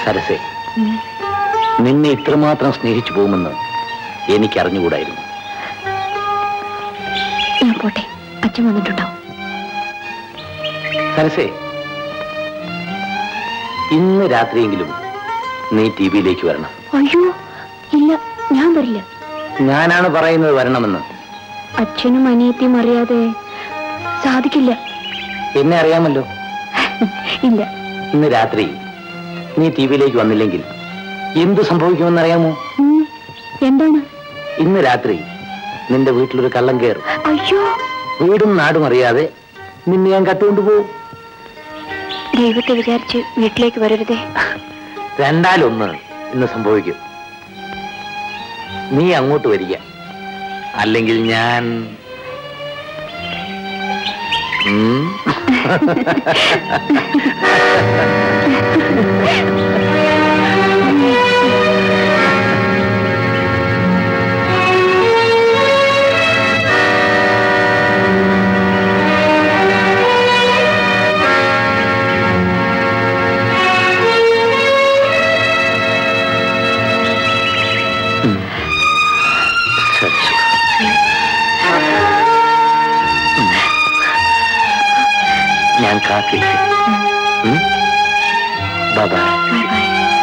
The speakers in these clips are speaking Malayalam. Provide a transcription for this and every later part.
സരസേ നിന്നെ ഇത്രമാത്രം സ്നേഹിച്ചു പോകുമെന്ന് എനിക്കറിഞ്ഞുകൂടായിരുന്നു ഞാൻ പോട്ടെ അച്ഛൻ വന്നിട്ടുണ്ടാവും സരസേ ഇന്ന് രാത്രിയെങ്കിലും നീ ടി വിയിലേക്ക് വരണം അയ്യോ ഇല്ല ഞാൻ വരില്ല ഞാനാണ് പറയുന്നത് വരണമെന്ന് അച്ഛനും അനിയത്തിയും അറിയാതെ സാധിക്കില്ല എന്നെ അറിയാമല്ലോ ഇല്ല ഇന്ന് രാത്രി നീ ടി വിയിലേക്ക് വന്നില്ലെങ്കിൽ എന്തു സംഭവിക്കുമെന്നറിയാമോ ഉം, എന്താണ് ഇന്ന് രാത്രി നിന്റെ വീട്ടിലൊരു കള്ളം കയറും അയ്യോ വീടും നാടും അറിയാതെ നിന്നെ ഞാൻ കട്ടുകൊണ്ടുപോകും ദൈവത്തെ വിചാരിച്ച് വീട്ടിലേക്ക് വരരുതേ രണ്ടാലൊന്ന് ഇന്ന് സംഭവിക്കും നീ അങ്ങോട്ട് വരിക അല്ലെങ്കിൽ ഞാൻ ഉം. സരസു. ഉം. ഞാൻ കാത്തിരിക്കും ബൈ ബൈ ബൈ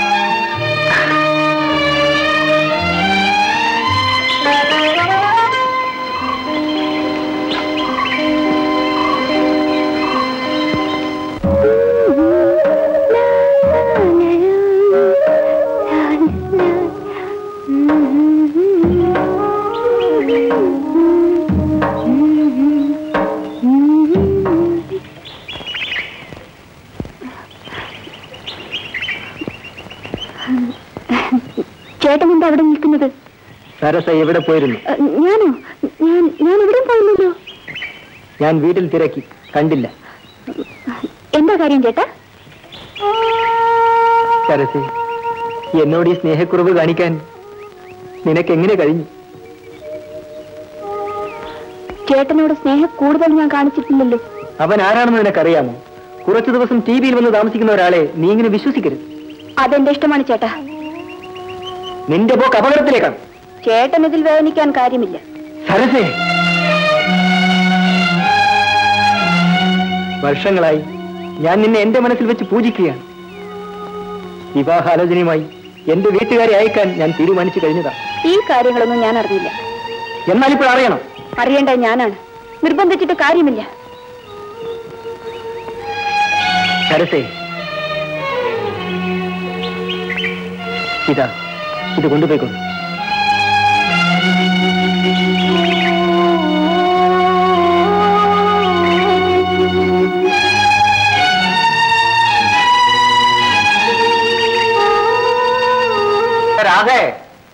ചേട്ടൻ എന്താ അവിടെ നിൽക്കുന്നത് സരസ എവിടെ പോയിരുന്നു അ, ഞാനോ ഞാൻ ഞാൻ എവിടെയും പോയില്ലല്ലോ ഞാൻ വീട്ടിൽ തിരക്കി കണ്ടില്ല എന്താ കാര്യം ചേട്ടാ സരസെ എന്നോട് ഈ സ്നേഹക്കുറവ് കാണിക്കാൻ നിനക്ക് എങ്ങനെ കഴിഞ്ഞു ചേട്ടനോട് സ്നേഹം കൂടുതൽ ഞാൻ കാണിച്ചിട്ടില്ലല്ലോ അവൻ ആരാണെന്ന് നിനക്കറിയാമോ കുറച്ചു ദിവസം ടി വിയിൽ വന്ന് താമസിക്കുന്ന ഒരാളെ നീ ഇങ്ങനെ വിശ്വസിക്കരുത് അതെന്റെ ഇഷ്ടമാണ് ചേട്ടാ നിന്റെ പോക്ക് അപകടത്തിലേക്കാണ് ചേട്ടൻ ഇതിൽ വേദനിക്കാൻ കാര്യമില്ല സരസേ വർഷങ്ങളായി ഞാൻ നിന്നെ എന്റെ മനസ്സിൽ വെച്ച് പൂജിക്കുകയാണ് വിവാഹാലോചനയുമായി എന്റെ വീട്ടുകാരെ അയക്കാൻ ഞാൻ തീരുമാനിച്ചു കഴിഞ്ഞതാ ഈ കാര്യങ്ങളൊന്നും ഞാൻ അറിഞ്ഞില്ല എന്നാൽ ഇപ്പോൾ അറിയണം അറിയേണ്ടത് ഞാനാണ് നിർബന്ധിച്ചിട്ട് കാര്യമില്ല സരസേ ഇതാ ഇത് കൊണ്ടുപോയിക്കൊള്ളു രാധേ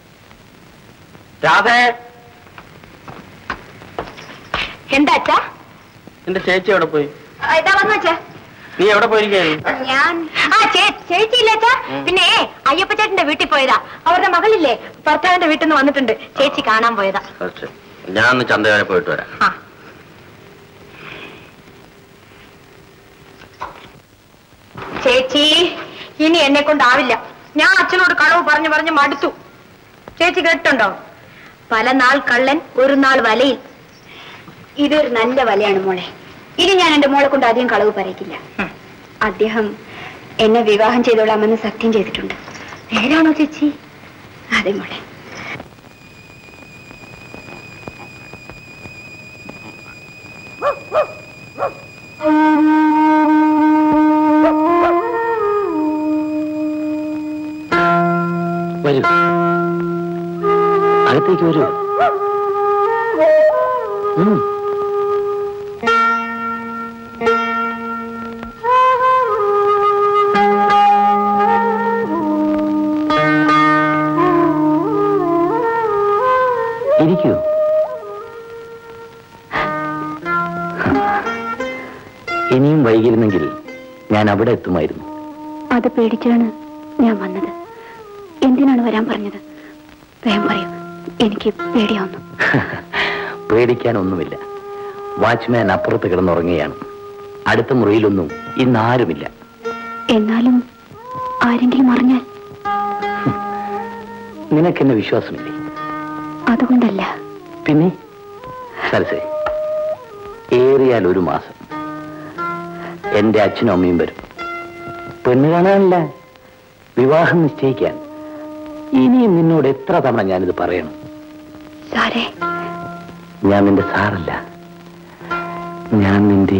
രാധേ എന്താ അച്ഛാ എന്റെ ചേച്ചി എവിടെ പോയി ഇതാ വന്നു അച്ഛാ നീ എവിടെ പോയിരിക്കുന്നു ഞാൻ ആ ചേച്ചിയില്ലേ അച്ഛാ പിന്നെ അയ്യപ്പ ചേട്ടന്റെ വീട്ടിൽ പോയതാ അവരുടെ മകളില്ലേ ഭർത്താവിന്റെ വീട്ടിൽ നിന്ന് വന്നിട്ടുണ്ട് ചേച്ചി കാണാൻ പോയതാ ഞാൻ ഒന്ന് ചന്ത വരെ പോയിട്ട് വരാം ആ ചേച്ചി ഇനി എന്നെ കൊണ്ടാവില്ല ഞാൻ അച്ഛനോട് കളവ് പറഞ്ഞു പറഞ്ഞു മടുത്തു ചേച്ചി കേട്ടുണ്ടോ പല നാൾ കള്ളൻ ഒരു നാൾ വലയിൽ ഇതൊരു നല്ല വലയാണ് മോളെ ഇനി ഞാൻ എന്റെ മോളെ കൊണ്ട് അധികം കളവ് പറയിക്കില്ല അദ്ദേഹം എന്നെ വിവാഹം ചെയ്തോളാമെന്ന് സത്യം ചെയ്തിട്ടുണ്ട് നേരാണോ ചേച്ചി അതെ മോളെ വരൂ അകത്തേക്ക് വരൂ ഉം. ഇരിക്കൂ ഇനിയും വൈകിരുന്നെങ്കിൽ ഞാൻ അവിടെ എത്തുമായിരുന്നു അത് പേടിച്ചാണ് ഞാൻ വന്നത് എന്തിനാണ് വരാൻ പറഞ്ഞത് വേഗം പറയൂ എനിക്ക് പേടിയാവുന്നു പേടിക്കാനൊന്നുമില്ല വാച്ച്മാൻ അപ്പുറത്ത് കിടന്നുറങ്ങുകയാണ് അടുത്ത മുറിയിലൊന്നും ഇന്ന് ആരുമില്ല എന്നാലും ആരെങ്കിലും അറിഞ്ഞാൽ നിനക്കെന്നെ വിശ്വാസമില്ലേ അതുകൊണ്ടല്ല പിന്നെ സരസേ ഏറിയാൽ ഒരു മാസം എന്റെ അച്ഛനും അമ്മയും വരും പെണ്ണ് കാണാനല്ല വിവാഹം നിശ്ചയിക്കാൻ ഇനിയും നിന്നോട് എത്ര തവണ ഞാനിത് പറയണം സാറേ ഞാൻ നിന്റെ സാറല്ല ഞാൻ നിന്റെ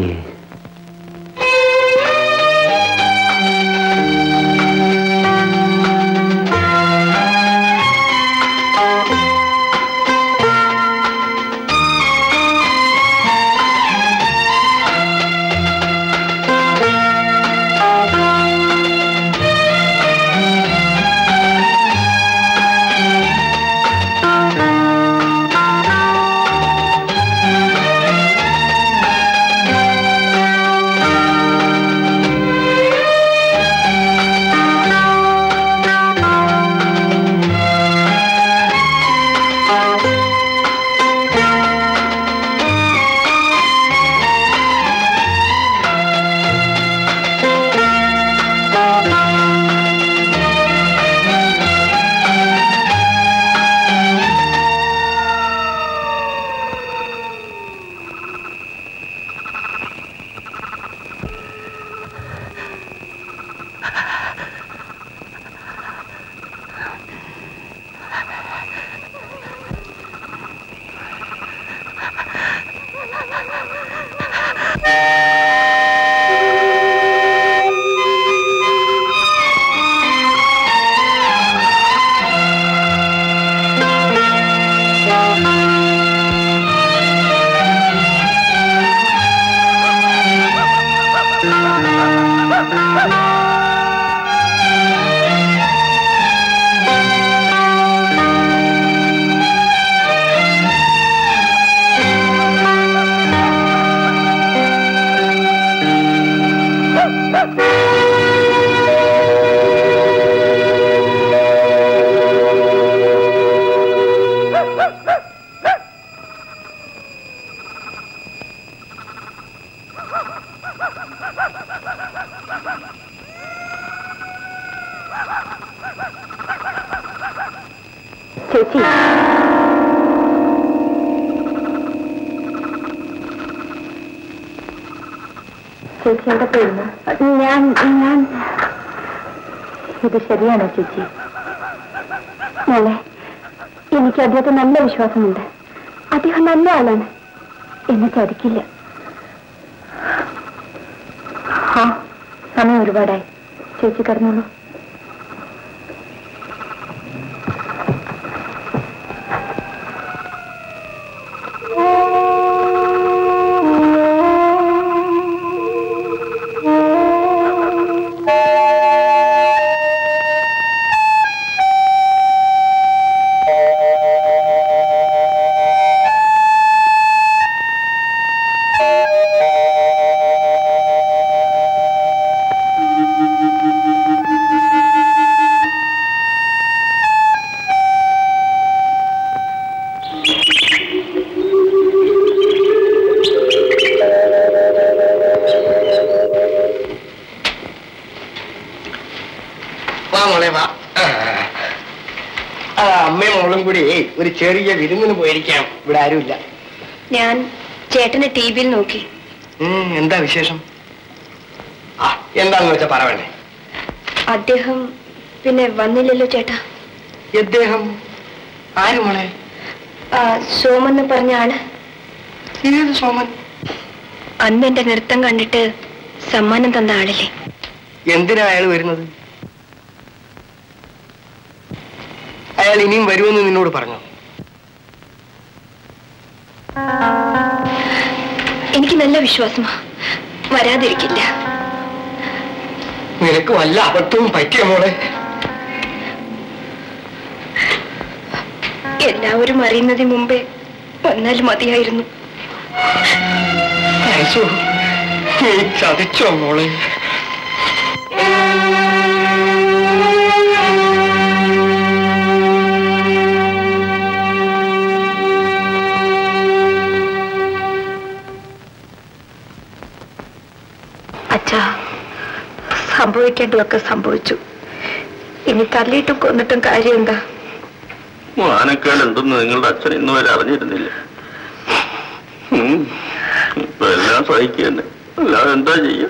ചേച്ചി ചേച്ചി എവിടെ പോയിരുന്നു ഞാൻ ഞാൻ ഇത് ശരിയാണോ ചേച്ചി മോളെ എനിക്ക് അദ്ദേഹത്തെ നല്ല വിശ്വാസമുണ്ട് അദ്ദേഹം നല്ല ആളാണ് എന്നെ ചതിക്കില്ല ആ സമയം ഒരുപാടായി ചേച്ചി കിടന്നോളൂ വാ മോളെ വാ ആ അമ്മയും മോളും കൂടി ഒരു ചെറിയ വിരുന്നിന് പോയിരിക്കാം ഇവിടെ ആരുമില്ല ഞാൻ ചേട്ടന്റെ ടി വിയിൽ നോക്കി ഉം, എന്താ വിശേഷം ആ എന്താന്ന് വെച്ചാ പറ വേണേ അദ്ദേഹം പിന്നെ വന്നില്ലല്ലോ ചേട്ടാ ഇദ്ദേഹം ആര് മോളെ ആ, സോമെന്ന് പറഞ്ഞ ആള് ഏത് സോമൻ അന്ന് എന്റെ നൃത്തം കണ്ടിട്ട് സമ്മാനം തന്ന ആളില്ലേ എന്തിനാ അയാൾ വരുന്നത് അയാൾ ഇനിയും വരുമെന്ന് നിന്നോട് പറഞ്ഞോ എനിക്ക് നല്ല വിശ്വാസമാ വരാതിരിക്കില്ല നിനക്ക് വല്ല അബദ്ധവും പറ്റിയ മോളെ എല്ലാവരും അറിയുന്നതിന് മുമ്പേ വന്നാൽ മതിയായിരുന്നു യേശു, നീ ചതിച്ചോ മോളെ അച്ഛാ സംഭവിക്കേണ്ടതൊക്കെ സംഭവിച്ചു ഇനി തല്ലിയിട്ടും കൊന്നിട്ടും കാര്യം എന്താ മാനക്കേട് ഉണ്ടെന്ന് നിങ്ങളുടെ അച്ഛൻ ഇന്ന് വരെ അറിഞ്ഞിരുന്നില്ല ഉം. ഇപ്പൊ എല്ലാം സഹിക്കുക തന്നെ അല്ലാതെ എന്താ ചെയ്യുക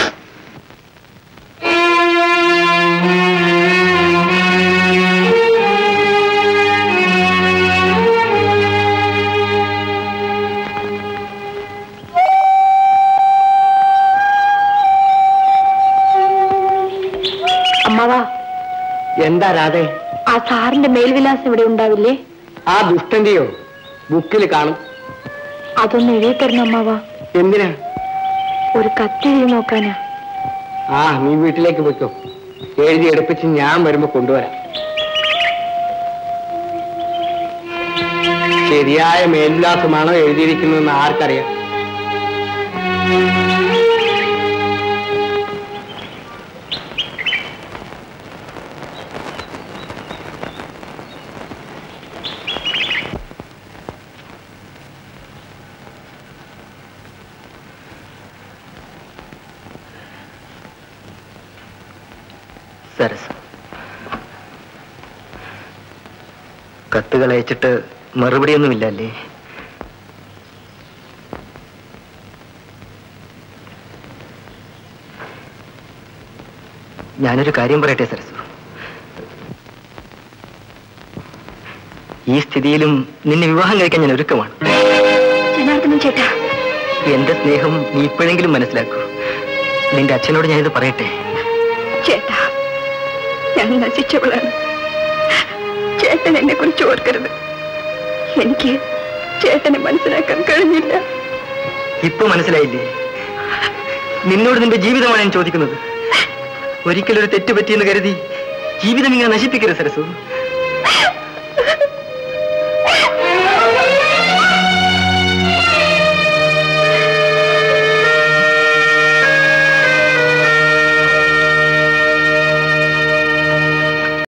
അമ്മാവാ എന്താ രാധേ ആ സാറിന്റെ മേൽവിലാസം ഇവിടെ ഉണ്ടാവില്ലേ ആ ദുഷ്ടന്റെയോ ബുക്കിൽ കാണും അതൊന്ന് എഴുതി തരണം അമ്മാവാ എന്തിനാ ഒരു കത്തെഴുതി നോക്കാനാ ആ നീ വീട്ടിലേക്ക് പോയിക്കോ എഴുതി എടുപ്പിച്ച് ഞാൻ വരുമ്പോ കൊണ്ടുവരാം ശരിയായ മേൽവിലാസമാണോ എഴുതിയിരിക്കുന്നതെന്ന് ആർക്കറിയാം സരസ് കത്തുകൾ അയച്ചിട്ട് മറുപടിയൊന്നുമില്ല അല്ലേ ഞാനൊരു കാര്യം പറയട്ടെ സരസു ഈ സ്ഥിതിയിലും നിന്നെ വിവാഹം കഴിക്കാൻ ഞാൻ ഒരുക്കമാണ് ജനാർദ്ദനൻ ചേട്ടാ എന്റെ സ്നേഹം നീ ഇപ്പോഴെങ്കിലും മനസ്സിലാക്കൂ നിന്റെ അച്ഛനോട് ഞാനിത് പറയട്ടെ ചേട്ടാ ഞാൻ നശിച്ചവളാണ് ചേട്ടൻ എന്നെ കുറിച്ച് ഓർക്കരുത് എനിക്ക് ചേട്ടനെ മനസ്സിലാക്കാൻ കഴിഞ്ഞില്ല ഇപ്പൊ മനസ്സിലായില്ലേ നിന്നോട് നിന്റെ ജീവിതമാണ് ഞാൻ ചോദിക്കുന്നത് ഒരിക്കലൊരു തെറ്റ് പറ്റിയെന്ന് കരുതി ജീവിതം ഇങ്ങനെ നശിപ്പിക്കരുത് സരസു